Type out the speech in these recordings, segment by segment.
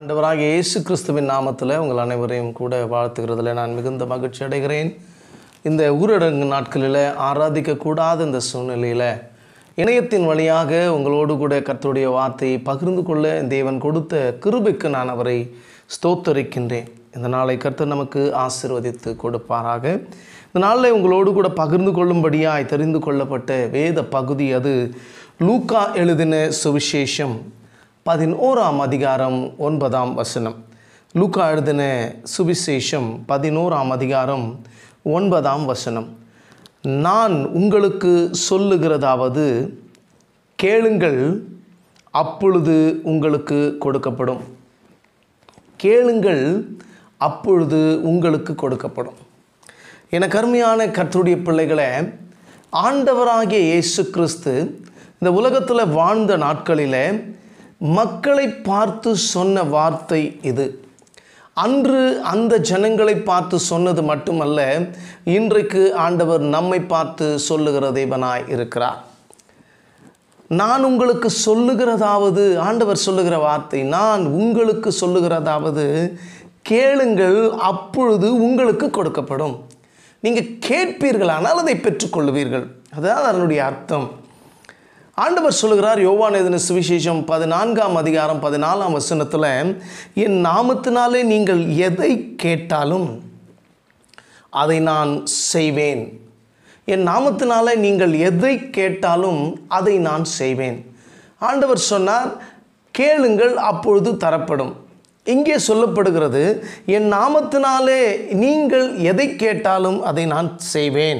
ஆண்டவராகிய இயேசு கிறிஸ்துவின் நாமத்தில் உங்கள் அனைவரையும் கூட வாழ்த்துகிறதுல நான் மிகுந்த மகிழ்ச்சி அடைகிறேன் இந்த ஊரடங்கு நாட்களில் ஆராதிக்கக்கூடாத இந்த சூழ்நிலையில் இணையத்தின் வழியாக உங்களோடு கூட கர்த்தருடைய வார்த்தையை பகிர்ந்து கொள்ள தேவன் கொடுத்த கிருபைக்கு நான் அவரை ஸ்தோத்தரிக்கின்றேன் இந்த நாளை கர்த்தர் நமக்கு ஆசீர்வதித்து கொடுப்பாராக இந்த நாளில் உங்களோடு கூட பகிர்ந்து கொள்ளும்படியாய் தெரிந்து கொள்ளப்பட்ட வேத பகுதி அது லூக்கா எழுதின சுவிசேஷம் பதினோராம் அதிகாரம் ஒன்பதாம் வசனம் லூக்கா எழுதின சுவிசேஷம் பதினோராம் அதிகாரம் ஒன்பதாம் வசனம் நான் உங்களுக்கு சொல்லுகிறதாவது கேளுங்கள் அப்பொழுது உங்களுக்கு கொடுக்கப்படும் கேளுங்கள் அப்பொழுது உங்களுக்கு கொடுக்கப்படும் எனக்கு அருமையான கர்த்தருடைய பிள்ளைகளை ஆண்டவராகிய இயேசு கிறிஸ்து இந்த உலகத்தில் வாழ்ந்த நாட்களில் மக்களை பார்த்து சொன்ன வார்த்தை இது அன்று அந்த ஜனங்களை பார்த்து சொன்னது மட்டுமல்ல இன்றைக்கு ஆண்டவர் நம்மை பார்த்து சொல்லுகிற தேவனாய் இருக்கிறார் நான் உங்களுக்கு சொல்லுகிறதாவது ஆண்டவர் சொல்லுகிற வார்த்தை நான் உங்களுக்கு சொல்லுகிறதாவது கேளுங்கள் அப்பொழுது உங்களுக்கு கொடுக்கப்படும் நீங்கள் கேட்பீர்களானால் அதை பெற்றுக்கொள்வீர்கள் அதான் அதனுடைய அர்த்தம் ஆண்டவர் சொல்லுகிறார் யோவான் எதின சுவிசேஷம் பதினான்காம் அதிகாரம் பதினாலாம் வசனத்தில் என் நாமத்தினாலே நீங்கள் எதை கேட்டாலும் அதை நான் செய்வேன் என் நாமத்தினாலே நீங்கள் எதை கேட்டாலும் அதை நான் செய்வேன் ஆண்டவர் சொன்னார் கேளுங்கள் அப்பொழுது தரப்படும் இங்கே சொல்லப்படுகிறது என் நாமத்தினாலே நீங்கள் எதை கேட்டாலும் அதை நான் செய்வேன்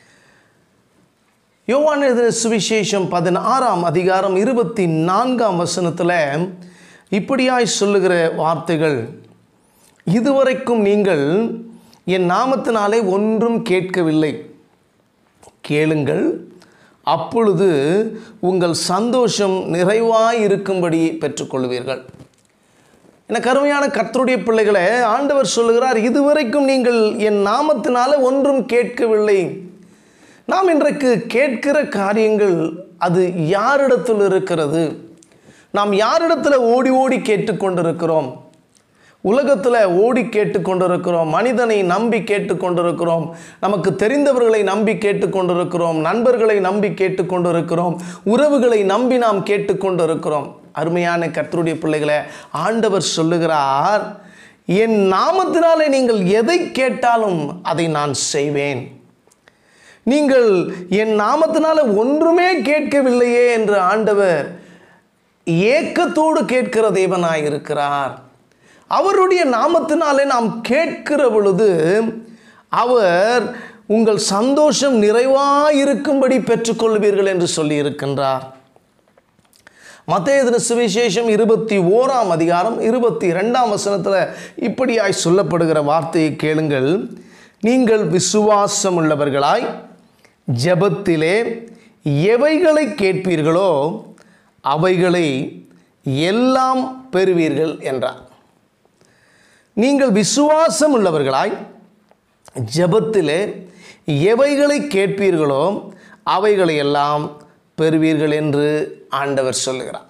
யோவான் எழுதின சுவிசேஷம் பதினாறாம் அதிகாரம் இருபத்தி நான்காம் வசனத்தில் இப்படியாய் சொல்லுகிற வார்த்தைகள் இதுவரைக்கும் நீங்கள் என் நாமத்தினாலே ஒன்றும் கேட்கவில்லை கேளுங்கள் அப்பொழுது உங்கள் சந்தோஷம் நிறைவாய் இருக்கும்படி பெற்றுக்கொள்வீர்கள் எனக்கு அருமையான கர்த்தருடைய பிள்ளைகளை ஆண்டவர் சொல்லுகிறார் இதுவரைக்கும் நீங்கள் என் நாமத்தினால ஒன்றும் கேட்கவில்லை நாம் இன்றைக்கு கேட்கிற காரியங்கள் அது யாரிடத்தில் இருக்கிறது நாம் யாரிடத்தில் ஓடி ஓடி கேட்டுக்கொண்டிருக்கிறோம் உலகத்தில் ஓடி கேட்டுக்கொண்டிருக்கிறோம் மனிதனை நம்பி கேட்டுக்கொண்டிருக்கிறோம் நமக்கு தெரிந்தவர்களை நம்பி கேட்டுக்கொண்டிருக்கிறோம் நண்பர்களை நம்பி கேட்டுக்கொண்டிருக்கிறோம் உறவுகளை நம்பி நாம் கேட்டுக்கொண்டிருக்கிறோம் அருமையான கர்த்தருடைய பிள்ளைகளை ஆண்டவர் சொல்லுகிறார் என் நாமத்தினாலே நீங்கள் எதை கேட்டாலும் அதை நான் செய்வேன் நீங்கள் என் நாமத்தினால ஒன்றுமே கேட்கவில்லையே என்று ஆண்டவர் ஏக்கத்தோடு கேட்கிற தேவனாய் இருக்கிறார் அவருடைய நாமத்தினாலே நாம் கேட்கிற பொழுது அவர் உங்கள் சந்தோஷம் நிறைவாயிருக்கும்படி பெற்றுக்கொள்வீர்கள் என்று சொல்லி இருக்கின்றார் மத்தேதின சுவிசேஷம் இருபத்தி ஓராம் அதிகாரம் இருபத்தி ரெண்டாம் வசனத்தில் இப்படியாய் சொல்லப்படுகிற வார்த்தையை கேளுங்கள் நீங்கள் விசுவாசம் உள்ளவர்களாய் ஜெபத்திலே எவைகளை கேட்பீர்களோ அவைகளை எல்லாம் பெறுவீர்கள் என்றார் நீங்கள் விசுவாசம் உள்ளவர்களாய் ஜெபத்திலே எவைகளை கேட்பீர்களோ அவைகளை எல்லாம் பெறுவீர்கள் என்று ஆண்டவர் சொல்லுகிறார்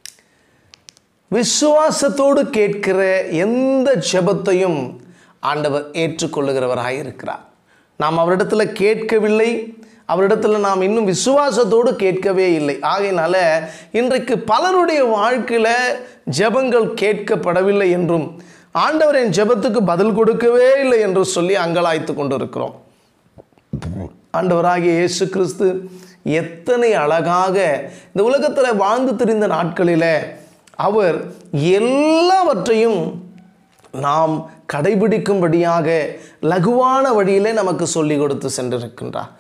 விசுவாசத்தோடு கேட்கிற எந்த ஜெபத்தையும் ஆண்டவர் ஏற்றுக்கொள்ளுகிறவராக இருக்கிறார் நாம் அவரிடத்தில் கேட்கவில்லை அவரிடத்தில் நாம் இன்னும் விசுவாசத்தோடு கேட்கவே இல்லை ஆகையினால இன்றைக்கு பலருடைய வாழ்க்கையில் ஜெபங்கள் கேட்கப்படவில்லை என்றும் ஆண்டவர் என் ஜெபத்துக்கு பதில் கொடுக்கவே இல்லை என்று சொல்லி அங்கலாய்த்து கொண்டிருக்கிறோம் ஆண்டவராகிய இயேசு கிறிஸ்து எத்தனை அழகாக இந்த உலகத்தில் வாழ்ந்து திரிந்த நாட்களில் அவர் எல்லாவற்றையும் நாம் கடைபிடிக்கும்படியாக லகுவான வழியிலே நமக்கு சொல்லி கொடுத்து சென்றிருக்கின்றார்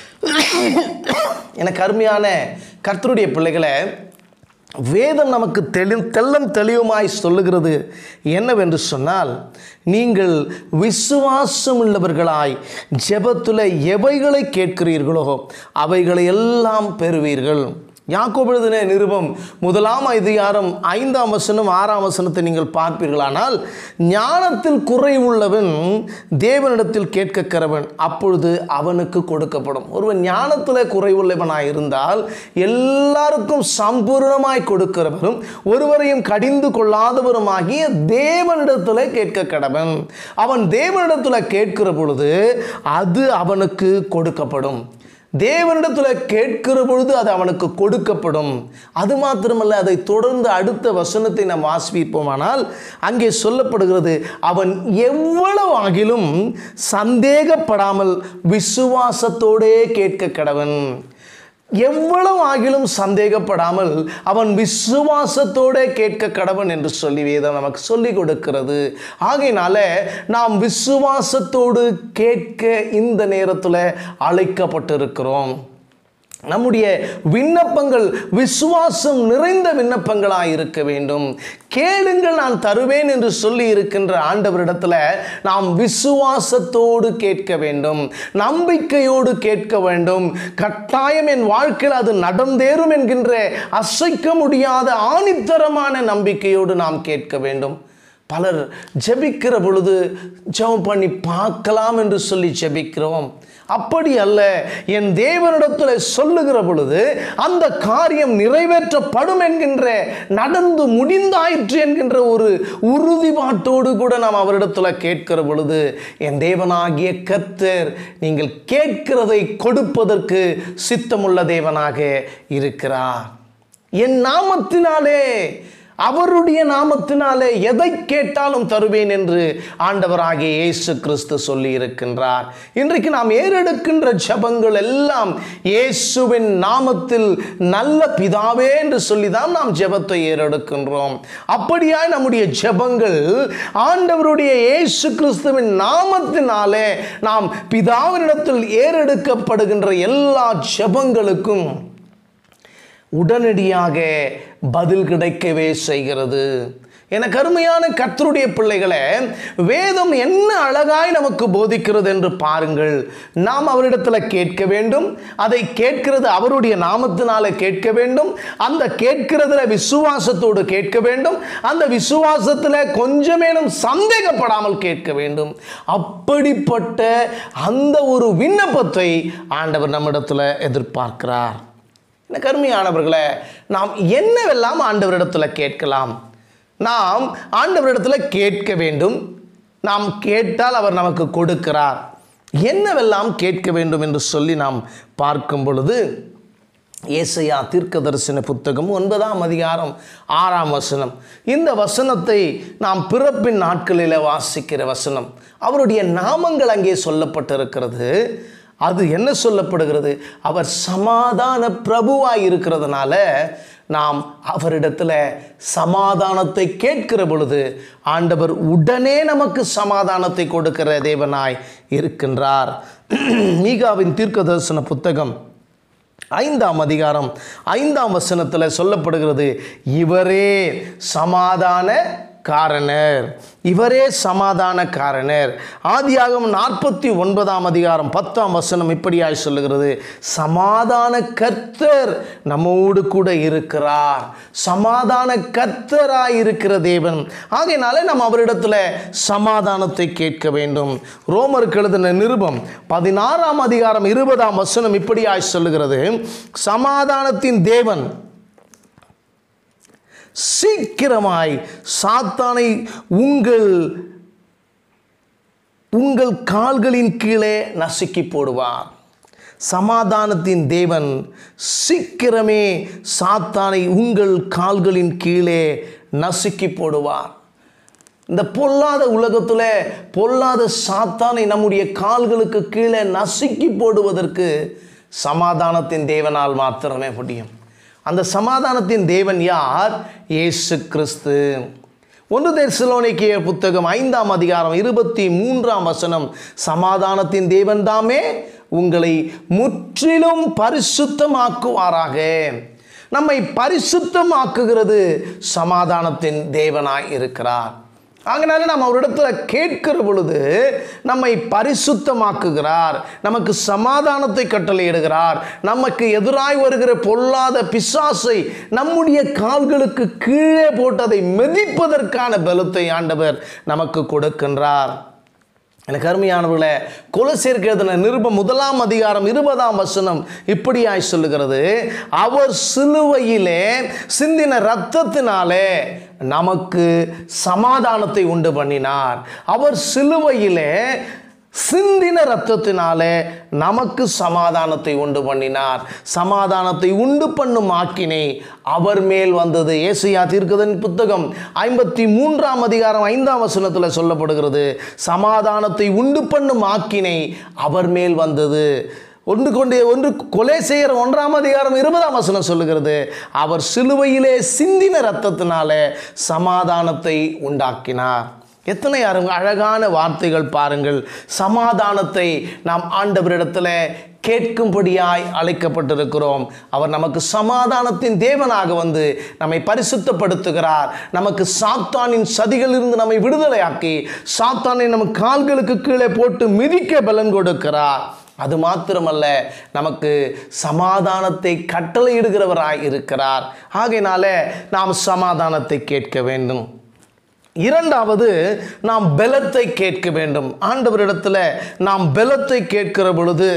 எனக்கு அருமையான கர்த்தருடைய பிள்ளைகளை வேதம் நமக்கு தெளி தெல்லம் தெளிவுமாய் சொல்லுகிறது என்னவென்று சொன்னால் நீங்கள் விசுவாசம் உள்ளவர்களாய் ஜெபத்தில் எவைகளை கேட்கிறீர்களோ அவைகளை எல்லாம் பெறுவீர்கள் யாக்கோபு எழுதின நிருபம் முதலாம் அதிகாரம் ஐந்தாம் வசனம் ஆறாம் வசனத்தை நீங்கள் பார்ப்பீர்களானால் ஞானத்தில் குறைவுள்ளவன் தேவனிடத்தில் கேட்க கரவன் அப்பொழுது அவனுக்கு கொடுக்கப்படும் ஒருவன் ஞானத்தில் குறைவுள்ளவனாய் இருந்தால் எல்லாருக்கும் சம்பூர்ணமாய் கொடுக்கிறவரும் ஒருவரையும் கடிந்து கொள்ளாதவருமாகிய தேவனிடத்தில் கேட்க கடவன் அவன் தேவனிடத்தில் கேட்கிற பொழுது அது அவனுக்கு கொடுக்கப்படும் தேவனிடத்தில் கேட்கிற பொழுது அது அவனுக்கு கொடுக்கப்படும் அது மாத்திரமல்ல அதை தொடர்ந்து அடுத்த வசனத்தை நாம் வாசிப்போமானால் அங்கே சொல்லப்படுகிறது அவன் எவ்வளவு ஆகிலும் சந்தேகப்படாமல் விசுவாசத்தோடே கேட்க கடவன் எவ்வளவு ஆகிலும் சந்தேகப்படாமல் அவன் விசுவாசத்தோட கேட்க கடவன் என்று சொல்லி வேதம் நமக்கு சொல்லிக் கொடுக்கிறது ஆகையினால நாம் விசுவாசத்தோடு கேட்க இந்த நேரத்தில் அழைக்கப்பட்டிருக்கிறோம் நம்முடைய விண்ணப்பங்கள் விசுவாசம் நிறைந்த விண்ணப்பங்களாக இருக்க வேண்டும் கேளுங்கள் நான் தருவேன் என்று சொல்லி இருக்கின்ற ஆண்டவரிடத்தில் நாம் விசுவாசத்தோடு கேட்க வேண்டும் நம்பிக்கையோடு கேட்க வேண்டும் கட்டாயம் என் வாழ்க்கையில் அது நடந்தேறும் என்கின்ற அசைக்க முடியாத ஆணித்தரமான நம்பிக்கையோடு நாம் கேட்க வேண்டும் பலர் ஜெபிக்கிற பொழுது ஜெபம் பண்ணி பார்க்கலாம் என்று சொல்லி ஜெபிக்கிறோம் அப்படி அல்ல என் தேவனிடத்தில் சொல்லுகிற பொழுது அந்த காரியம் நிறைவேற்றப்படும் என்கின்ற நடந்து முடிந்தாயிற்று என்கின்ற ஒரு உறுதிப்பாட்டோடு கூட நாம் அவரிடத்தில் கேட்கிற பொழுது என் தேவனாகிய கர்த்தர் நீங்கள் கேட்கிறதை கொடுப்பதற்கு சித்தமுள்ள தேவனாக இருக்கிறார் என் நாமத்தினாலே அவருடைய நாமத்தினாலே எதை கேட்டாலும் தருவேன் என்று ஆண்டவராகிய இயேசு கிறிஸ்து சொல்லி இருக்கின்றார் இன்றைக்கு நாம் ஏறெடுக்கின்ற ஜெபங்கள் எல்லாம் இயேசுவின் நாமத்தில் நல்ல பிதாவே என்று சொல்லி தான் நாம் ஜெபத்தை ஏறெடுக்கின்றோம் அப்படியாய் நம்முடைய ஜெபங்கள் ஆண்டவருடைய இயேசு கிறிஸ்துவின் நாமத்தினாலே நாம் பிதாவினிடத்தில் ஏறெடுக்கப்படுகின்ற எல்லா ஜெபங்களுக்கும் உடனடியாக பதில் கிடைக்கவே செய்கிறது என கருமையான கர்த்தருடைய பிள்ளைகளே வேதம் என்ன அழகாய் நமக்கு போதிக்கிறது என்று பாருங்கள் நாம் அவரிடத்தில் கேட்க வேண்டும் அதை கேட்கிறது அவருடைய நாமத்தினால கேட்க வேண்டும் அந்த கேட்கிறதுல விசுவாசத்தோடு கேட்க வேண்டும் அந்த விசுவாசத்தில் கொஞ்சமேனும் சந்தேகப்படாமல் கேட்க வேண்டும் அப்படிப்பட்ட அந்த ஒரு விண்ணப்பத்தை ஆண்டவர் நம்மிடத்தில் எதிர்பார்க்கிறார் என்ன கருமையானவர்களே நாம் என்னவெல்லாம் ஆண்டவரிடத்தில் கேட்கலாம் நாம் ஆண்டவரிடத்தில் கேட்க வேண்டும் நாம் கேட்டால் அவர் நமக்கு கொடுக்கிறார் என்னவெல்லாம் கேட்க வேண்டும் என்று சொல்லி நாம் பார்க்கும் பொழுது ஏசையா தீர்க்கதரிசன புத்தகம் ஒன்பதாம் அதிகாரம் ஆறாம் வசனம் இந்த வசனத்தை நாம் பிறப்பின் நாட்களில் வாசிக்கிற வசனம் அவருடைய நாமங்கள் அங்கே சொல்லப்பட்டிருக்கிறது அது என்ன சொல்லப்படுகிறது அவர் சமாதான பிரபுவாய் இருக்கிறதுனால நாம் அவரிடத்துல சமாதானத்தை கேட்கிற பொழுது ஆண்டவர் உடனே நமக்கு சமாதானத்தை கொடுக்கிற தேவனாய் இருக்கின்றார் மீகாவின் தீர்க்கதரிசன புத்தகம் ஐந்தாம் அதிகாரம் ஐந்தாம் வசனத்தில் சொல்லப்படுகிறது இவரே சமாதான காரணர் இவரே சமாதான காரணர் ஆதியாகம் நாற்பத்தி ஒன்பதாம் அதிகாரம் பத்தாம் வசனம் இப்படியாய் சொல்லுகிறது சமாதான கர்த்தர் நம்மோடு கூட இருக்கிறார் சமாதான கர்த்தராய் இருக்கிற தேவன் ஆகையினால நம்ம அவரிடத்துல சமாதானத்தை கேட்க வேண்டும் ரோமருக்கு எழுதின நிருபம் பதினாறாம் அதிகாரம் இருபதாம் வசனம் இப்படியாய் சொல்லுகிறது சமாதானத்தின் தேவன் சீக்கிரமாய் சாத்தானை உங்கள் உங்கள் கால்களின் கீழே நசுக்கி போடுவார் சமாதானத்தின் தேவன் சீக்கிரமே சாத்தானை உங்கள் கால்களின் கீழே நசுக்கி போடுவார் இந்த பொல்லாத உலகத்தில் பொல்லாத சாத்தானை நம்முடைய கால்களுக்கு கீழே நசுக்கி போடுவதற்கு சமாதானத்தின் தேவனால் மாத்திரமே முடியும் அந்த சமாதானத்தின் தேவன் யார் இயேசு கிறிஸ்து ஒன்று தெர்சலோனிக்கிய புத்தகம் ஐந்தாம் அதிகாரம் இருபத்தி மூன்றாம் வசனம் சமாதானத்தின் தேவன் தாமே உங்களை முற்றிலும் பரிசுத்தமாக்குவாராக நம்மை பரிசுத்தமாக்குகிறது சமாதானத்தின் தேவனாய் இருக்கிறார் அதனால நாம் அவரிடத்துல கேட்கிற பொழுது நம்மை பரிசுத்தமாக்குகிறார் நமக்கு சமாதானத்தை கட்டளையிடுகிறார் நமக்கு எதிராய் வருகிற பொல்லாத பிசாசை நம்முடைய கால்களுக்கு கீழே போட்டு அதை மிதிப்பதற்கான பலத்தை ஆண்டவர் நமக்கு கொடுக்கின்றார் எனக்கு அருமையானவர்களே கொலசேர்க்கு எழுதின நிருபம் முதலாம் அதிகாரம் இருபதாம் வசனம் இப்படியாய் சொல்லுகிறது அவர் சிலுவையிலே சிந்தின இரத்தத்தினாலே நமக்கு சமாதானத்தை உண்டு பண்ணினார் அவர் சிலுவையிலே சிந்தின ரத்தத்தினாலே நமக்கு சமாதானத்தை உண்டு பண்ணினார் சமாதானத்தை உண்டு பண்ணும் ஆக்கினை அவர் மேல் வந்தது ஏசியா தீர்க்கதன் புத்தகம் ஐம்பத்தி மூன்றாம் அதிகாரம் ஐந்தாம் வசனத்தில் சொல்லப்படுகிறது சமாதானத்தை உண்டு பண்ணும் ஆக்கினை அவர் மேல் வந்தது ஒன்று கொண்டு ஒன்று கொலை செய்கிற ஒன்றாம் அதிகாரம் இருபதாம் வசனம் சொல்லுகிறது அவர் சிலுவையிலே சிந்தின ரத்தத்தினாலே சமாதானத்தை உண்டாக்கினார் எத்தனை அரு- அழகான வார்த்தைகள் பாருங்கள் சமாதானத்தை நாம் ஆண்டவரிடத்தில் கேட்கும்படியாய் அழைக்கப்பட்டிருக்கிறோம் அவர் நமக்கு சமாதானத்தின் தேவனாக வந்து நம்மை பரிசுத்தப்படுத்துகிறார் நமக்கு சாத்தானின் சதிகளிலிருந்து நம்மை விடுதலையாக்கி சாத்தானை நம் கால்களுக்கு கீழே போட்டு மிதிக்க பலன் கொடுக்கிறார் அது மாத்திரமல்ல நமக்கு சமாதானத்தை கட்டளையிடுகிறவராய் இருக்கிறார் ஆகையினால நாம் சமாதானத்தை கேட்க வேண்டும் இரண்டாவது நாம் பலத்தை கேட்க வேண்டும் ஆண்டவரிடத்தில் நாம் பலத்தை கேட்கிற பொழுது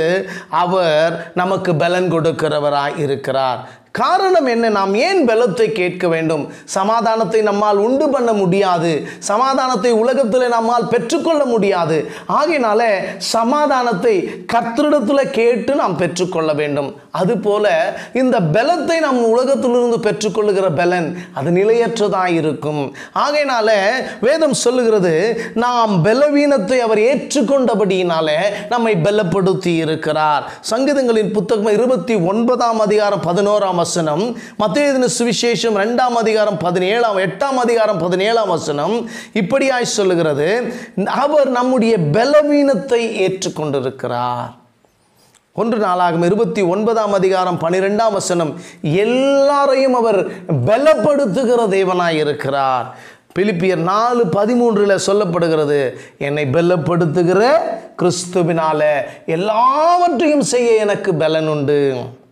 அவர் நமக்கு பலன் கொடுக்கிறவராய் இருக்கிறார் காரணம் என்ன நாம் ஏன் பலத்தை கேட்க வேண்டும் சமாதானத்தை நம்மால் உண்டு பண்ண முடியாது சமாதானத்தை உலகத்தில் நம்மால் பெற்றுக்கொள்ள முடியாது ஆகையினால சமாதானத்தை கர்த்தரிடத்தில் கேட்டு நாம் பெற்றுக்கொள்ள வேண்டும் அதுபோல இந்த பலத்தை நாம் உலகத்திலிருந்து பெற்றுக்கொள்ளுகிற பலன் அது நிலையற்றதாக இருக்கும் ஆகையினால வேதம் சொல்லுகிறது நாம் பலவீனத்தை அவர் ஏற்றுக்கொண்டபடியினால நம்மை பலப்படுத்தி இருக்கிறார் சங்கீதங்களின் புத்தகம் இருபத்தி ஒன்பதாம் அதிகாரம் பதினோராம் வசனம் மத்திய சுவிசேஷம் ரெண்டாம் அதிகாரம் பதினேழாம் எட்டாம் அதிகாரம் பதினேழாம் வசனம் இப்படியாய் சொல்லுகிறது அவர் நம்முடைய பலவீனத்தை ஏற்றுக்கொண்டிருக்கிறார் ஒன்று நாளாகும் இருபத்தி ஒன்பதாம் அதிகாரம் பனிரெண்டாம் வசனம் எல்லாரையும் அவர் பலப்படுத்துகிற தேவனாய் இருக்கிறார் பிலிப்பியர் நாலு பதிமூன்றில் சொல்லப்படுகிறது என்னை பலப்படுத்துகிற கிறிஸ்துவினால எல்லாவற்றையும் செய்ய எனக்கு பலன் உண்டு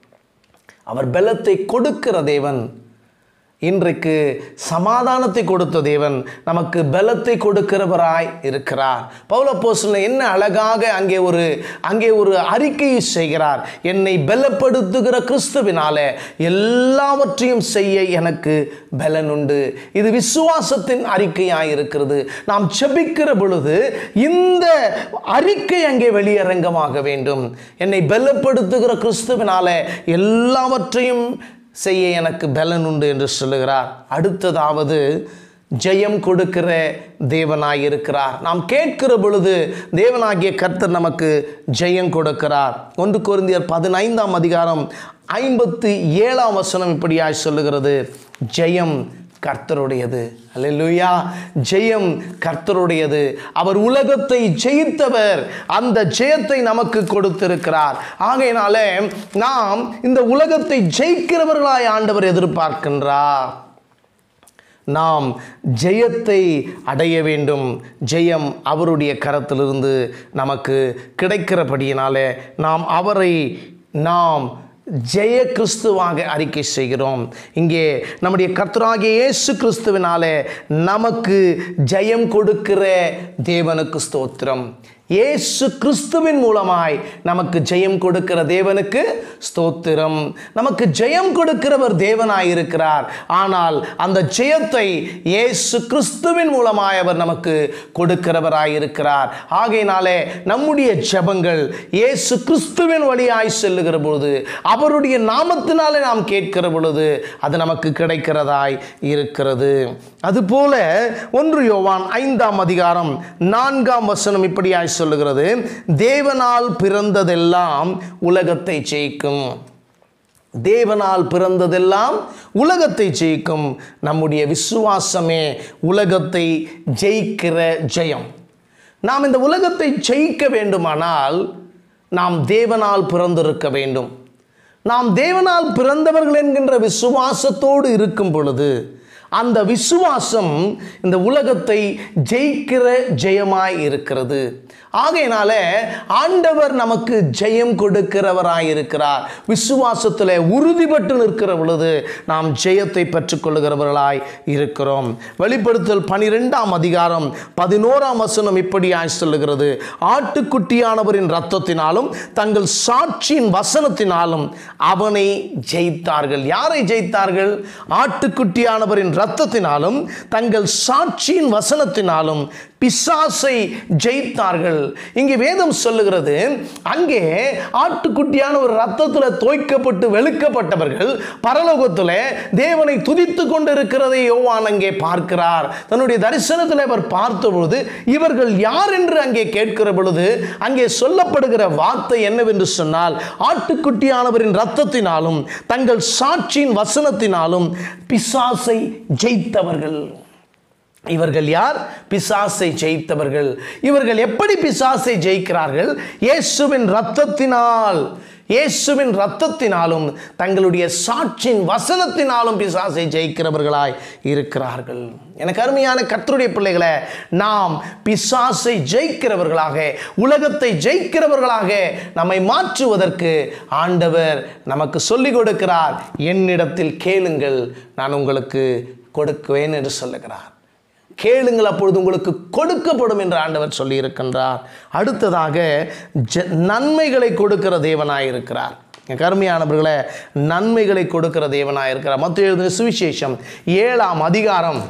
அவர் பலத்தை கொடுக்கிற தேவன் இன்றைக்கு சமாதானத்தை கொடுத்த தேவன் நமக்கு பலத்தை கொடுக்கிறவராய் இருக்கிறார் பௌலப்போஸ்தலன் என்ன அழகாக அங்கே ஒரு அங்கே ஒரு அறிக்கையை செய்கிறார் என்னை பலப்படுத்துகிற கிறிஸ்துவினாலே எல்லாவற்றையும் செய்ய எனக்கு பலன் உண்டு இது விசுவாசத்தின் அறிக்கையாய் இருக்கிறது நாம் செபிக்கிற பொழுது இந்த அறிக்கை அங்கே வெளியரங்கமாக வேண்டும் என்னை பலப்படுத்துகிற கிறிஸ்துவினாலே எல்லாவற்றையும் செய்ய எனக்கு பலன் உண்டு என்று சொல்லுகிறார் அடுத்ததாவது ஜெயம் கொடுக்கிற தேவனாய் இருக்கிறார் நாம் கேட்கிற பொழுது தேவனாகிய கர்த்தர் நமக்கு ஜெயம் கொடுக்கிறார் ஒன்று கொரிந்தியர் பதினைந்தாம் அதிகாரம் ஐம்பத்து ஏழாம் வசனம் இப்படியாய் சொல்லுகிறது ஜெயம் கர்த்தருடையது அல்லேலூயா ஜெயம் கர்த்தருடையது அவர் உலகத்தை ஜெயித்தவர் அந்த ஜெயத்தை நமக்கு கொடுத்திருக்கிறார் ஆகையினாலே நாம் இந்த உலகத்தை ஜெயிக்கிறவர்களாய் ஆண்டவர் எதிர்பார்க்கின்றார் நாம் ஜெயத்தை அடைய வேண்டும் ஜெயம் அவருடைய கரத்திலிருந்து நமக்கு கிடைக்கிறபடியினாலே நாம் அவரை நாம் ஜெய கிறிஸ்துவாக அறிக்கை செய்கிறோம் இங்கே நம்முடைய கர்த்தராகிய இயேசு கிறிஸ்துவினாலே நமக்கு ஜெயம் கொடுக்கிற தேவனுக்கு ஸ்தோத்திரம் இயேசு கிறிஸ்துவின் மூலமாய் நமக்கு ஜெயம் கொடுக்கிற தேவனுக்கு ஸ்தோத்திரம் நமக்கு ஜெயம் கொடுக்கிறவர் தேவனாய் இருக்கிறார் ஆனால் அந்த ஜெயத்தை இயேசு கிறிஸ்துவின் மூலமாய் அவர் நமக்கு கொடுக்கிறவராய் இருக்கிறார் ஆகையினாலே நம்முடைய ஜெபங்கள் இயேசு கிறிஸ்துவின் வழியாய் செல்லுகிற பொழுது அவருடைய நாமத்தினாலே நாம் கேட்கிற பொழுது அது நமக்கு கிடைக்கிறதாய் இருக்கிறது அதுபோல ஒன்று யோவான் ஐந்தாம் அதிகாரம் நான்காம் வசனம் இப்படியாய் சொல்லுகிறது தேவனால் பிறந்ததெல்லாம் உலகத்தை ஜெயிக்கும் தேவனால் பிறந்ததெல்லாம் உலகத்தை ஜெயிக்கும் நம்முடைய விசுவாசமே உலகத்தை ஜெயிக்கிற ஜெயம் நாம் இந்த உலகத்தை ஜெயிக்க வேண்டுமானால் நாம் தேவனால் பிறந்திருக்க வேண்டும் நாம் தேவனால் பிறந்தவர்கள் என்கின்ற விசுவாசத்தோடு இருக்கும் பொழுது அந்த விசுவாசம் இந்த உலகத்தை ஜெயிக்கிற ஜெயமாய் இருக்கிறது ஆகையினால ஆண்டவர் நமக்கு ஜெயம் கொடுக்கிறவராய் இருக்கிறார் விசுவாசத்தில் உறுதிப்பட்டு நிற்கிற பொழுது நாம் ஜெயத்தை பெற்றுக்கொள்கிறவர்களாய் இருக்கிறோம் வெளிப்படுத்தல் பனிரெண்டாம் அதிகாரம் பதினோராம் வசனம் இப்படியாய் சொல்லுகிறது ஆட்டுக்குட்டியானவரின் இரத்தத்தினாலும் தங்கள் சாட்சியின் வசனத்தினாலும் அவனை ஜெயித்தார்கள் யாரை ஜெயித்தார்கள் ஆட்டுக்குட்டியானவரின் இரத்தத்தினாலும் தங்கள் சாட்சியின் வசனத்தினாலும் பிசாசை ஜெயித்தார்கள் இங்கே வேதம் சொல்லுகிறது அங்கே ஆட்டுக்குட்டியான ஒரு ரத்தத்தில் தோய்க்கப்பட்டு வெளுக்கப்பட்டவர்கள் பரலோகத்தில் தேவனை துதித்து கொண்டு இருக்கிறதை யோவான் அங்கே பார்க்கிறார் தன்னுடைய தரிசனத்தில் அவர் பார்த்தபொழுது இவர்கள் யார் என்று அங்கே கேட்கிற பொழுது அங்கே சொல்லப்படுகிற வார்த்தை என்னவென்று சொன்னால் ஆட்டுக்குட்டியானவரின் ரத்தத்தினாலும் தங்கள் சாட்சியின் வசனத்தினாலும் பிசாசை ஜெயித்தவர்கள் இவர்கள் யார் பிசாசை ஜெயித்தவர்கள் இவர்கள் எப்படி பிசாசை ஜெயிக்கிறார்கள் இயேசுவின் இரத்தத்தினால் இயேசுவின் இரத்தத்தினாலும் தங்களுடைய சாட்சியின் வசனத்தினாலும் பிசாசை ஜெயிக்கிறவர்களாய் இருக்கிறார்கள் எனக்கு அருமையான கர்த்தருடைய பிள்ளைகளை நாம் பிசாசை ஜெயிக்கிறவர்களாக உலகத்தை ஜெயிக்கிறவர்களாக நம்மை மாற்றுவதற்கு ஆண்டவர் நமக்கு சொல்லிக் கொடுக்கிறார் என்னிடத்தில் கேளுங்கள் நான் உங்களுக்கு கொடுக்குவேன் என்று சொல்லுகிறார் கேளுங்கள் அப்பொழுது உங்களுக்கு கொடுக்கப்படும் என்று ஆண்டவர் சொல்லியிருக்கின்றார் அடுத்ததாக ஜ நன்மைகளை கொடுக்கிற தேவனாய் இருக்கிறார் கருமையானவர்களே நன்மைகளை கொடுக்கிற தேவனாய் இருக்கிறார் மற்ற எழுதின சுவிசேஷம் ஏழாம் அதிகாரம்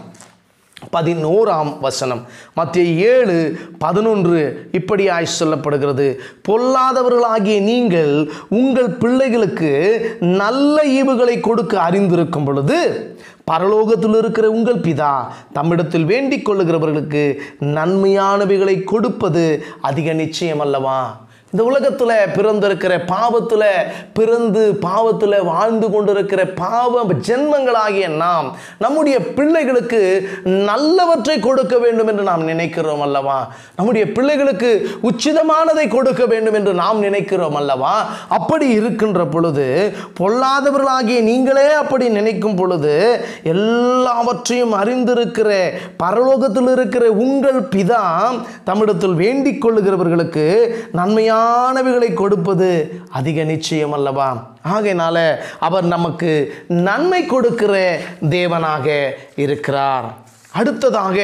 பதினோராம் வசனம் மத்திய ஏழு பதினொன்று இப்படியாய் சொல்லப்படுகிறது பொல்லாதவர்களாகிய நீங்கள் உங்கள் பிள்ளைகளுக்கு நல்ல ஈவுகளை கொடுக்க அறிந்திருக்கும் பொழுது பரலோகத்தில் இருக்கிற உங்கள் பிதா தம்மிடத்தில் வேண்டிக் கொள்ளுகிறவர்களுக்கு நன்மையானவைகளை கொடுப்பது அதிக நிச்சயம் அல்லவா இந்த உலகத்தில் பிறந்திருக்கிற பாவத்தில் பிறந்து பாவத்தில் வாழ்ந்து கொண்டிருக்கிற பாவ ஜென்மங்களாகிய நாம் நம்முடைய பிள்ளைகளுக்கு நல்லவற்றை கொடுக்க வேண்டும் என்று நாம் நினைக்கிறோம் அல்லவா நம்முடைய பிள்ளைகளுக்கு உச்சிதமானதை கொடுக்க வேண்டும் என்று நாம் நினைக்கிறோம் அல்லவா அப்படி இருக்கின்ற பொழுது பொல்லாதவர்களாகிய நீங்களே அப்படி நினைக்கும் பொழுது எல்லாவற்றையும் அறிந்திருக்கிற பரலோகத்தில் இருக்கிற உங்கள் பிதா தம்மிடத்தில் வேண்டிக் கொள்ளுகிறவர்களுக்கு நன்மையான ஞானவிகளை கொடுப்பது அதிக நிச்சயம் அல்லவா ஆகையினால அவர் நமக்கு நன்மை கொடுக்கிற தேவனாக இருக்கிறார் அடுத்ததாக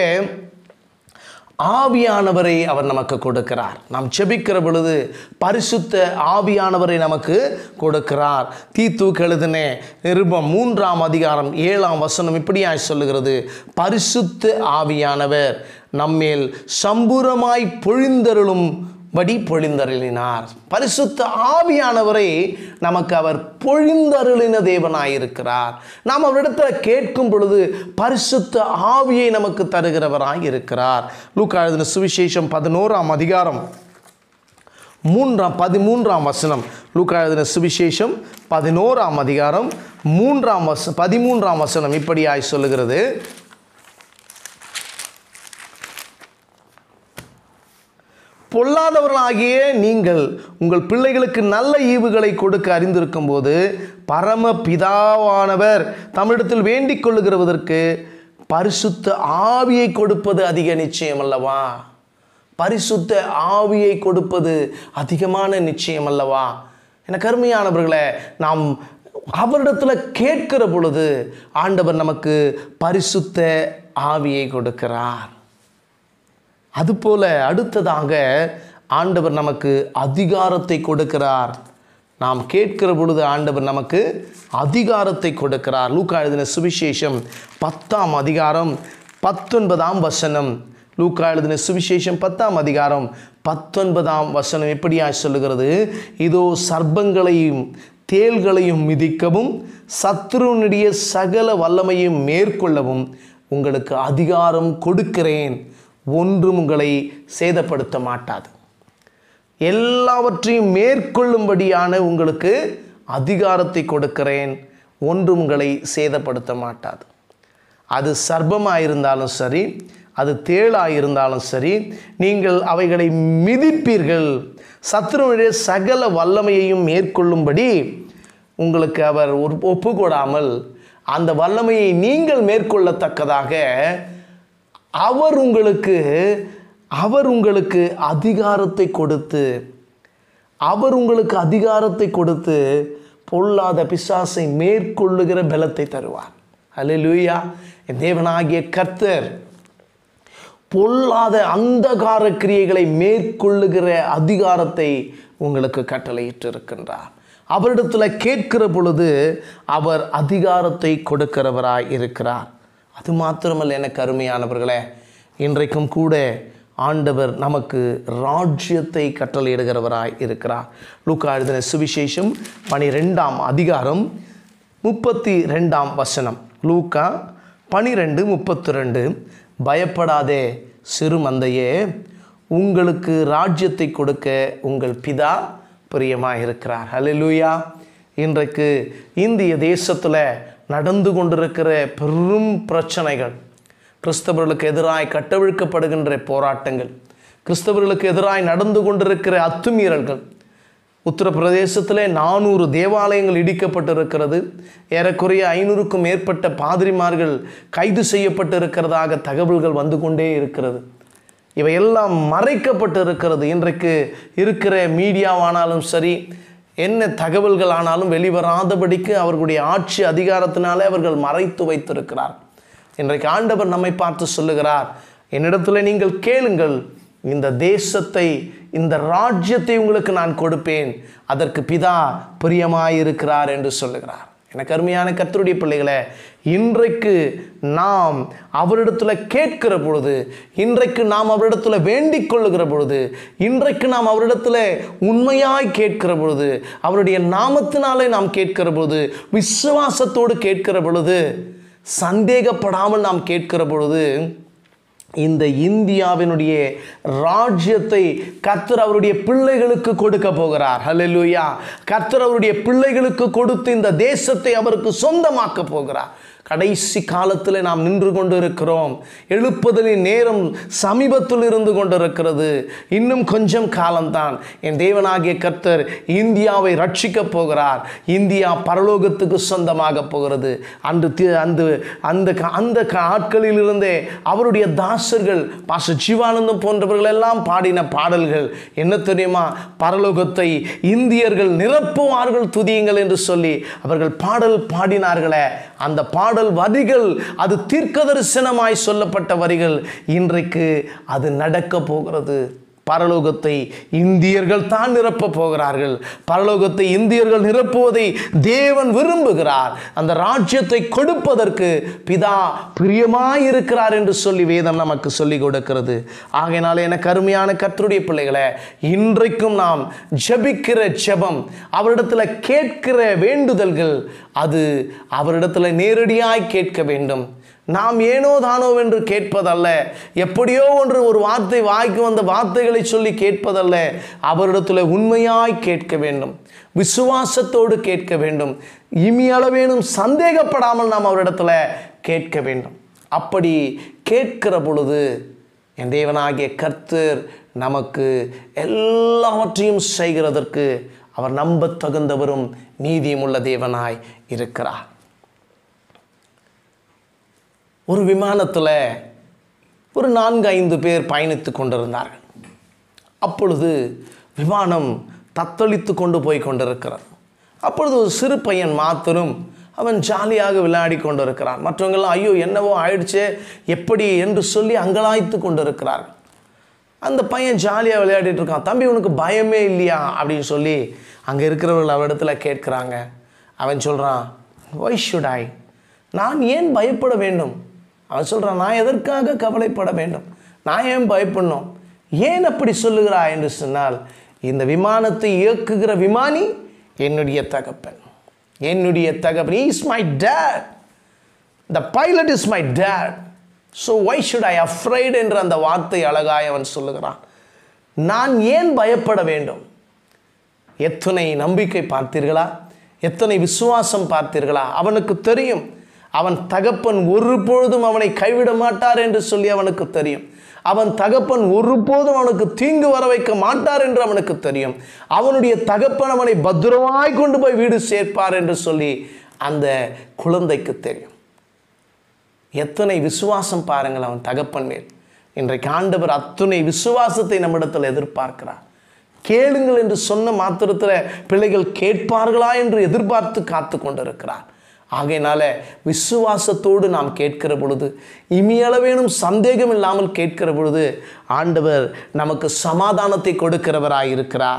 ஆவியானவரை அவர் நமக்கு கொடுக்கிறார் நாம் செபிக்கிற பொழுது பரிசுத்த ஆவியானவரை நமக்கு கொடுக்கிறார் தீத்தூக்கு எழுதின நிருபம் மூன்றாம் அதிகாரம் ஏழாம் வசனம் இப்படியாய் சொல்லுகிறது பரிசுத்த ஆவியானவர் நம்மேல் சம்பூரமாய் பொழிந்தருளும் படி பொழிந்தருளினார் பரிசுத்த ஆவியானவரை நமக்கு அவர் பொழிந்தருளின தேவனாயிருக்கிறார் நாம் அவரிடத்தில் கேட்கும் பொழுது பரிசுத்த ஆவியை நமக்கு தருகிறவராய் இருக்கிறார் லூக்கா எழுதின சுவிசேஷம் பதினோராம் அதிகாரம் மூன்றாம் பதிமூன்றாம் வசனம் லூக்கா எழுதின சுவிசேஷம் பதினோராம் அதிகாரம் மூன்றாம் வச பதிமூன்றாம் வசனம் இப்படியாய் சொல்லுகிறது பொல்லாதவர்களாகிய நீங்கள் உங்கள் பிள்ளைகளுக்கு நல்ல ஈவுகளை கொடுக்க அறிந்திருக்கும் போது பரம பிதாவானவர் தமிழத்தில் வேண்டிக் கொள்ளுகிறவதற்கு பரிசுத்த ஆவியை கொடுப்பது அதிக நிச்சயம் அல்லவா பரிசுத்த ஆவியை கொடுப்பது அதிகமான நிச்சயம் அல்லவா என கருமையானவர்களே நாம் அவரிடத்தில் கேட்கிற பொழுது ஆண்டவர் நமக்கு பரிசுத்த ஆவியை கொடுக்கிறார் அதுபோல அடுத்ததாக ஆண்டவர் நமக்கு அதிகாரத்தை கொடுக்கிறார் நாம் கேட்கிற பொழுது ஆண்டவர் நமக்கு அதிகாரத்தை கொடுக்கிறார் லூக்கா எழுதின சுவிசேஷம் பத்தாம் அதிகாரம் பத்தொன்பதாம் வசனம் லூக்கா எழுதின சுவிசேஷம் பத்தாம் அதிகாரம் பத்தொன்பதாம் வசனம் எப்படியா சொல்லுகிறது இதோ சர்ப்பங்களையும் தேள்களையும் மிதிக்கவும் சத்ருனுடைய சகல வல்லமையும் மேற்கொள்ளவும் உங்களுக்கு அதிகாரம் கொடுக்கிறேன் ஒன்றும் உங்களை சேதப்படுத்த மாட்டாது எல்லாவற்றையும் மேற்கொள்ளும்படியான உங்களுக்கு அதிகாரத்தை கொடுக்கிறேன் ஒன்றும் உங்களை சேதப்படுத்த மாட்டாது அது சர்ப்பமாக இருந்தாலும் சரி அது தேளாக இருந்தாலும் சரி நீங்கள் அவைகளை மிதிப்பீர்கள் சத்ருனுடைய சகல வல்லமையையும் மேற்கொள்ளும்படி உங்களுக்கு அவர் ஒரு ஒப்பு கொடாமல் அந்த வல்லமையை நீங்கள் மேற்கொள்ளத்தக்கதாக அவர் உங்களுக்கு அவர் உங்களுக்கு அதிகாரத்தை கொடுத்து அவர் உங்களுக்கு அதிகாரத்தை கொடுத்து பொல்லாத பிசாசை மேற்கொள்ளுகிற பலத்தை தருவார் அல்லேலூயா என் தேவனாகிய கர்த்தர் பொல்லாத அந்தகார கிரியைகளை மேற்கொள்ளுகிற அதிகாரத்தை உங்களுக்கு கட்டளையிட்டு இருக்கின்றார் அவரிடத்தில் கேட்கிற பொழுது அவர் அதிகாரத்தை கொடுக்கிறவராய் இருக்கிறார் அது மாத்திரமல்ல எனக்கு அருமையானவர்களே இன்றைக்கும் கூட ஆண்டவர் நமக்கு ராஜ்யத்தை கட்டளையிடுகிறவராய் இருக்கிறார் லூக்கா எழுதின சுவிசேஷம் பனிரெண்டாம் அதிகாரம் முப்பத்தி ரெண்டாம் வசனம் லூக்கா பனிரெண்டு முப்பத்தி ரெண்டு பயப்படாதே சிறு மந்தையே உங்களுக்கு ராஜ்யத்தை கொடுக்க உங்கள் பிதா பிரியமாக இருக்கிறார் ஹalleluya இன்றைக்கு இந்திய தேசத்தில் நடந்து கொண்டிருக்கிற பெரும் பிரச்சனைகள் கிறிஸ்தவர்களுக்கு எதிராய் கட்டவிழ்க்கப்படுகின்ற போராட்டங்கள் கிறிஸ்தவர்களுக்கு எதிராய் நடந்து கொண்டிருக்கிற அத்துமீறல்கள் உத்தரப்பிரதேசத்திலே நானூறு தேவாலயங்கள் இடிக்கப்பட்டிருக்கிறது ஏறக்குறைய ஐநூறுக்கும் மேற்பட்ட பாதிரிமார்கள் கைது செய்யப்பட்டு இருக்கிறதாக தகவல்கள் வந்து கொண்டே இருக்கிறது இவையெல்லாம் மறைக்கப்பட்டு இருக்கிறது இன்றைக்கு இருக்கிற மீடியாவானாலும் சரி என்ன தகவல்கள் ஆனாலும் வெளிவராதபடிக்கு அவர்களுடைய ஆட்சி அதிகாரத்தினாலே அவர்கள் மறைத்து வைத்திருக்கிறார் இன்றைக்கு ஆண்டவர் நம்மை பார்த்து சொல்லுகிறார் என்னிடத்தில் நீங்கள் கேளுங்கள் இந்த தேசத்தை இந்த ராஜ்யத்தை உங்களுக்கு நான் கொடுப்பேன் அதற்கு பிதா பிரியமாயிருக்கிறார் என்று சொல்லுகிறார் எனக்கு அருமையான கர்த்தருடைய பிள்ளைகளே இன்றைக்கு நாம் அவரிடத்துல கேட்கிற பொழுது இன்றைக்கு நாம் அவரிடத்துல வேண்டிக் கொள்ளுகிற பொழுது இன்றைக்கு நாம் அவரிடத்துல உண்மையாய் கேட்கிற பொழுது அவருடைய நாமத்தினாலே நாம் கேட்கிற பொழுது விசுவாசத்தோடு கேட்கிற பொழுது சந்தேகப்படாமல் நாம் கேட்கிற பொழுது இந்த இந்தியாவினுடைய ராஜ்யத்தை கர்த்தர் அவருடைய பிள்ளைகளுக்கு கொடுக்க போகிறார் ஹalleluya கர்த்தர் அவருடைய பிள்ளைகளுக்கு கொடுத்து இந்த தேசத்தை அவருக்கு சொந்தமாக்க போகிறார் கடைசி காலத்தில் நாம் நின்று கொண்டு இருக்கிறோம் எழுப்புதலின் நேரம் சமீபத்தில் இருந்து கொண்டிருக்கிறது இன்னும் கொஞ்சம் காலம்தான் என் தேவனாகிய கர்த்தர் இந்தியாவை ரட்சிக்கப் போகிறார் இந்தியா பரலோகத்துக்கு சொந்தமாக போகிறது அன்று தி- அந்த அந்த கா- அந்த கா- ஆட்களிலிருந்தே அவருடைய தாசர்கள் பாச ஜீவானந்தம் போன்றவர்கள் எல்லாம் பாடின பாடல்கள் என்ன தெரியுமா பரலோகத்தை இந்தியர்கள் நிரப்புவார்கள் துதியுங்கள் என்று சொல்லி அவர்கள் பாடல் பாடினார்களே அந்த பாடல் வரிகள் அது தீர்க்கதரிசனமாய் சொல்லப்பட்ட வரிகள் இன்றைக்கு அது நடக்க போகிறது பரலோகத்தை இந்தியர்கள் தான் நிரப்பப் போகிறார்கள் பரலோகத்தை இந்தியர்கள் நிரப்புவதை தேவன் விரும்புகிறார் அந்த ராஜ்யத்தை கொடுப்பதற்கு பிதா பிரியமாயிருக்கிறார் என்று சொல்லி வேதம் நமக்கு சொல்லிக் கொடுக்கிறது ஆகையினால எனக்கு அருமையான கர்த்தருடைய பிள்ளைகளே இன்றைக்கும் நாம் ஜெபிக்கிற ஜெபம் அவரிடத்துல கேட்கிற வேண்டுதல்கள் அது அவரிடத்துல நேரடியாய் கேட்க வேண்டும் நாம் ஏனோ தானோ என்று கேட்பதல்ல எப்படியோ ஒன்று ஒரு வார்த்தை வாய்க்கு வந்த வார்த்தைகளை சொல்லி கேட்பதல்ல அவரிடத்தில் உண்மையாய் கேட்க வேண்டும் விசுவாசத்தோடு கேட்க வேண்டும் இமியளவேனும் சந்தேகப்படாமல் நாம் அவரிடத்துல கேட்க வேண்டும் அப்படி கேட்கிற பொழுது என் தேவனாகிய கர்த்தர் நமக்கு எல்லாவற்றையும் செய்கிறதற்கு அவர் நம்பத் தகுந்தவரும் நீதியும் உள்ள தேவனாய் இருக்கிறார் ஒரு விமானத்தில் ஒரு நான்கு ஐந்து பேர் பயணித்து கொண்டிருந்தார்கள் அப்பொழுது விமானம் தத்தளித்து கொண்டு போய் கொண்டிருக்கிறது அப்பொழுது ஒரு சிறு பையன் மாத்திரம் அவன் ஜாலியாக விளையாடி கொண்டிருக்கிறான் மற்றவங்கெல்லாம் ஐயோ என்னவோ ஆயிடுச்சே எப்படி என்று சொல்லி அங்கலாய்த்து கொண்டிருக்கிறார்கள் அந்த பையன் ஜாலியாக விளையாடிட்டு இருக்கான் தம்பி உனக்கு பயமே இல்லையா அப்படின்னு சொல்லி அங்கே இருக்கிறவர்கள் அவரிடத்துல கேட்குறாங்க அவன் சொல்கிறான் ஒய் ஷுட் ஐ நான் ஏன் பயப்பட வேண்டும் அவன் சொல்கிறான் நான் எதற்காக கவலைப்பட வேண்டும் நான் ஏன் பயப்படணும் ஏன் அப்படி சொல்லுகிறாய் என்று சொன்னால் இந்த விமானத்தை இயக்குகிற விமானி என்னுடைய தகப்பன் என்னுடைய தகப்பன் is my dad the pilot is my dad so why should I afraid என்ற அந்த வார்த்தை அழகாய் அவன் சொல்லுகிறான் நான் ஏன் பயப்பட வேண்டும் எத்தனை நம்பிக்கை பார்த்தீர்களா எத்தனை விசுவாசம் பார்த்தீர்களா அவனுக்கு தெரியும் அவன் தகப்பன் ஒருபொழுதும் அவனை கைவிட மாட்டார் என்று சொல்லி அவனுக்கு தெரியும் அவன் தகப்பன் ஒருபோதும் அவனுக்கு தீங்கு வர வைக்க மாட்டார் என்று அவனுக்கு தெரியும் அவனுடைய தகப்பன் அவனை பத்திரமாய் கொண்டு போய் வீடு சேர்ப்பார் என்று சொல்லி அந்த குழந்தைக்கு தெரியும் எத்தனை விசுவாசம் பாருங்கள் அவன் தகப்பன் மேல் இன்றைக்கு ஆண்டவர் அத்துணை விசுவாசத்தை நம்மிடத்தில் எதிர்பார்க்கிறார் கேளுங்கள் என்று சொன்ன மாத்திரத்தில் பிள்ளைகள் கேட்பார்களா என்று எதிர்பார்த்து காத்து கொண்டிருக்கிறார் ஆகையினால விசுவாசத்தோடு நாம் கேட்கிற பொழுது இமியளவேனும் சந்தேகம் இல்லாமல் கேட்கிற பொழுது ஆண்டவர் நமக்கு சமாதானத்தை கொடுக்கிறவராய் இருக்கிறார்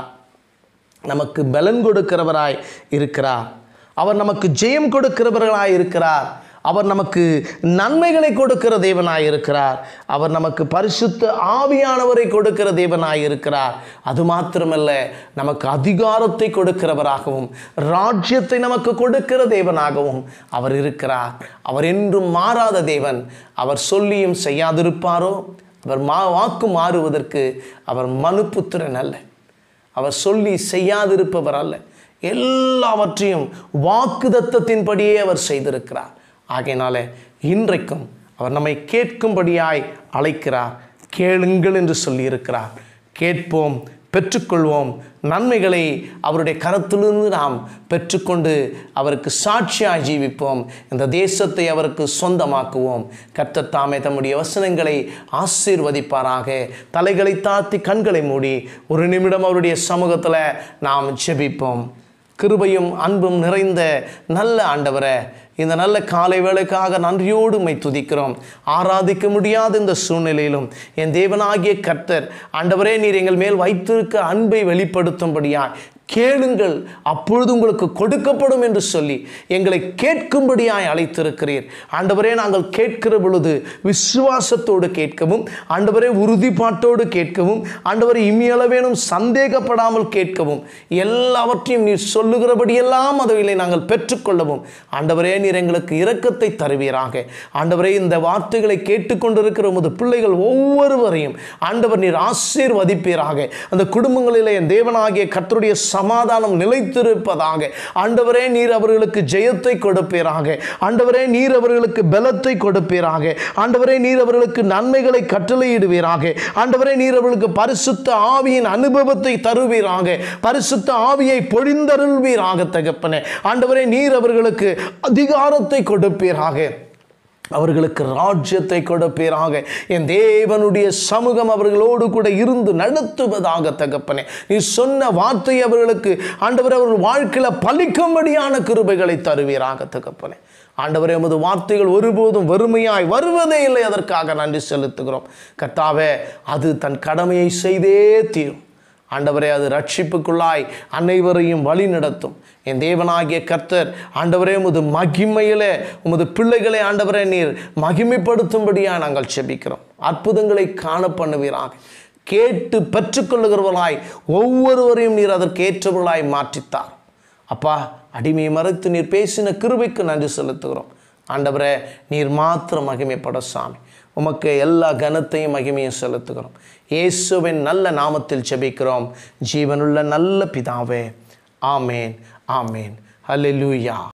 நமக்கு பலன் கொடுக்கிறவராய் இருக்கிறார் அவர் நமக்கு ஜெயம் கொடுக்கிறவர்களாய் இருக்கிறார் அவர் நமக்கு நன்மைகளை கொடுக்கிற தேவனாய் இருக்கிறார் அவர் நமக்கு பரிசுத்த ஆவியானவரை கொடுக்கிற தேவனாய் இருக்கிறார் அது மாத்திரமல்ல நமக்கு அதிகாரத்தை கொடுக்கிறவராகவும் ராஜ்யத்தை நமக்கு கொடுக்கிற தேவனாகவும் அவர் இருக்கிறார் அவர் என்றும் மாறாத தேவன் அவர் சொல்லியும் செய்யாதிருப்பாரோ அவர் மா வாக்கு மாறுவதற்கு அவர் மனுப்புத்திரன் அல்ல அவர் சொல்லி செய்யாதிருப்பவர் அல்ல எல்லாவற்றையும் வாக்குதத்தத்தின்படியே அவர் செய்திருக்கிறார் ஆகையினால இன்றைக்கும் அவர் நம்மை கேட்கும்படியாய் அழைக்கிறார் கேளுங்கள் என்று சொல்லியிருக்கிறார் கேட்போம் பெற்றுக்கொள்வோம் நன்மைகளை அவருடைய கரத்திலிருந்து நாம் பெற்றுக்கொண்டு அவருக்கு சாட்சியாய் ஜீவிப்போம் இந்த தேசத்தை அவருக்கு சொந்தமாக்குவோம் கர்த்தர் தாமே தம்முடைய வசனங்களை ஆசீர்வதிப்பாராக தலைகளை தாழ்த்தி கண்களை மூடி ஒரு நிமிடம் அவருடைய சமூகத்தில் நாம் ஜெபிப்போம் கிருபையும் அன்பும் நிறைந்த நல்ல ஆண்டவரை இந்த நல்ல காலை வேளைக்காக நன்றியோடு உம்மை துதிக்கிறோம் ஆராதிக்க முடியாத இந்த சூழ்நிலையிலும் என் தேவனாகிய கர்த்தர் ஆண்டவரே நீர் எங்கள் மேல் வைத்திருக்க அன்பை வெளிப்படுத்தும்படியாய் கேளுங்கள் அப்பொழுது உங்களுக்கு கொடுக்கப்படும் என்று சொல்லி எங்களை கேட்கும்படியாய் அழைத்திருக்கிறீர் ஆண்டவரே நாங்கள் கேட்கிற பொழுது விசுவாசத்தோடு கேட்கவும் ஆண்டவரே உறுதிப்பாட்டோடு கேட்கவும் ஆண்டவரே இம்மியளவேனும் சந்தேகப்படாமல் கேட்கவும் எல்லாவற்றையும் நீர் சொல்லுகிறபடியெல்லாம் அதுவிலை நாங்கள் பெற்றுக்கொள்ளவும் ஆண்டவரே நீர் எங்களுக்கு இரக்கத்தை தருவீராக ஆண்டவரே இந்த வார்த்தைகளை கேட்டுக்கொண்டிருக்கிற உமது பிள்ளைகள் ஒவ்வொருவரையும் ஆண்டவர் நீர் ஆசீர்வதிப்பீராக அந்த குடும்பங்களிலே என் தேவனாகிய கர்த்தருடைய சமாதானம் நிலைத்திருப்பதாக ஆண்டவரே நீர் அவர்களுக்கு ஜெயத்தை கொடுப்பீராக ஆண்டவரே நீர் அவர்களுக்கு பலத்தை கொடுப்பீராக ஆண்டவரே நீர் அவர்களுக்கு நன்மைகளை கட்டளையிடுவீராக ஆண்டவரே நீர் அவர்களுக்கு பரிசுத்த ஆவியின் அனுபவத்தை தருவீராக பரிசுத்த ஆவியை பொழிந்தருள்வீராக தகப்பனே ஆண்டவரே நீர் அவர்களுக்கு அதிகாரத்தை கொடுப்பீராக அவர்களுக்கு ராஜ்யத்தை கொடுப்பீராக என் தேவனுடைய சமூகம் அவர்களோடு கூட இருந்து நடத்துவதாக தகப்பனே நீ சொன்ன வார்த்தை அவர்களுக்கு ஆண்டவர் அவர்கள் வாழ்க்கையில் பலிக்கும்படியான கிருபைகளை தருவீராக தகப்பனே ஆண்டவரே உமது வார்த்தைகள் ஒருபோதும் வறுமையாய் வருவதே இல்லை அதற்காக நன்றி செலுத்துகிறோம் கர்த்தாவே அது தன் கடமையை செய்தே தீரும் ஆண்டவரே அது ரட்சிப்புக்குள்ளாய் அனைவரையும் வழி நடத்தும் என் தேவனாகிய கர்த்தர் ஆண்டவரே உமது மகிமையிலே உமது பிள்ளைகளை ஆண்டவரே நீர் மகிமைப்படுத்தும்படியாக நாங்கள் செபிக்கிறோம் அற்புதங்களை காண பண்ணுவீராக கேட்டு பெற்றுக்கொள்ளுகிறவர்களாய் ஒவ்வொருவரையும் நீர் அதற்கு ஏற்றவர்களாய் மாற்றித்தார் அப்பா அடிமையை மறைத்து நீர் பேசின கிருபைக்கு நன்றி செலுத்துகிறோம் ஆண்டவரே நீர் மாத்திரம் மகிமைப்பட சாமி உமக்கு எல்லா கனத்தையும் மகிமையும் செலுத்துகிறோம் இயேசுவின் நல்ல நாமத்தில் ஜெபிக்கிறோம் ஜீவனுள்ள நல்ல பிதாவே ஆமேன் ஆமேன் ஹalleluya